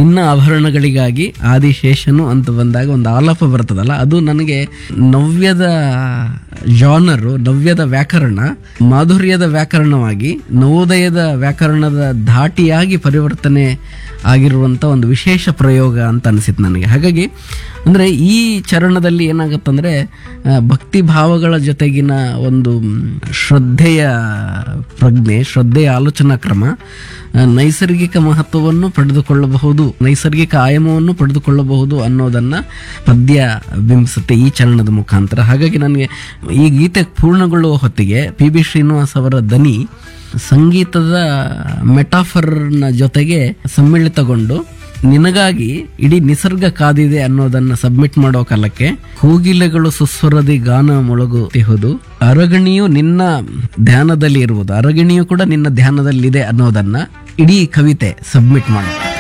ನಿನ್ನ ಆಭರಣಗಳಿಗಾಗಿ ಆದಿಶೇಷನು ಅಂತ ಬಂದಾಗ ಒಂದು ಆಲಾಪ ಬರ್ತದಲ್ಲ ಅದು ನನಗೆ ನವ್ಯದ ಜಾನರು ನವ್ಯದ ವ್ಯಾಕರಣ ಮಾಧುರ್ಯದ ವ್ಯಾಕರಣವಾಗಿ ನವೋದಯದ ವ್ಯಾಕರಣದ ಧಾಟಿಯಾಗಿ ಪರಿವರ್ತನೆ ಆಗಿರುವಂಥ ಒಂದು ವಿಶೇಷ ಪ್ರಯೋಗ ಅಂತ ಅನಿಸಿತು ನನಗೆ ಹಾಗಾಗಿ ಅಂದರೆ ಈ ಚರಣದಲ್ಲಿ ಏನಾಗುತ್ತಂದರೆ ಆ, ಭಕ್ತಿ ಭಾವಗಳ ಜೊತೆಗಿನ ಒಂದು ಮ್, ಶ್ರದ್ಧೆಯ ಪ್ರಜ್ಞೆ ಶ್ರದ್ಧೆಯ ಆಲೋಚನಾ ಕ್ರಮ ಆ, ನೈಸರ್ಗಿಕ ಮಹತ್ವವನ್ನು ಪಡೆದುಕೊಳ್ಳಬಹುದು ನೈಸರ್ಗಿಕ ಆಯಾಮವನ್ನು ಪಡೆದುಕೊಳ್ಳಬಹುದು ಅನ್ನೋದನ್ನ ಪದ್ಯ ಬಿಂಬಿಸುತ್ತೆ ಈ ಚರಣದ ಮುಖಾಂತರ ಹಾಗಾಗಿ ನನಗೆ ಈ ಗೀತೆ ಪೂರ್ಣಗೊಳ್ಳುವ ಹೊತ್ತಿಗೆ ಪಿ ಬಿ ಶ್ರೀನಿವಾಸ್ ಅವರ ದನಿ ಸಂಗೀತದ ಮೆಟಾಫರ್ನ ಜೊತೆಗೆ ಸಮ್ಮಿಳಿತಗೊಂಡು ನಿನಗಾಗಿ ಇಡೀ ನಿಸರ್ಗ ಕಾದಿದೆ ಅನ್ನೋದನ್ನ ಸಬ್ಮಿಟ್ ಮಾಡೋ ಕಾಲಕ್ಕೆ ಕೋಗಿಲೆಗಳು ಸುಸ್ವರದಿ ಗಾನ ಮೊಳಗುತ್ತಿಹುದು ಅರಗಣಿಯು ನಿನ್ನ ಧ್ಯಾನದಲ್ಲಿ ಇರುವುದು ಅರಗಿಣಿಯು ಕೂಡ ನಿನ್ನ ಧ್ಯಾನದಲ್ಲಿದೆ ಅನ್ನೋದನ್ನ ಇಡೀ ಕವಿತೆ ಸಬ್ಮಿಟ್ ಮಾಡುತ್ತೆ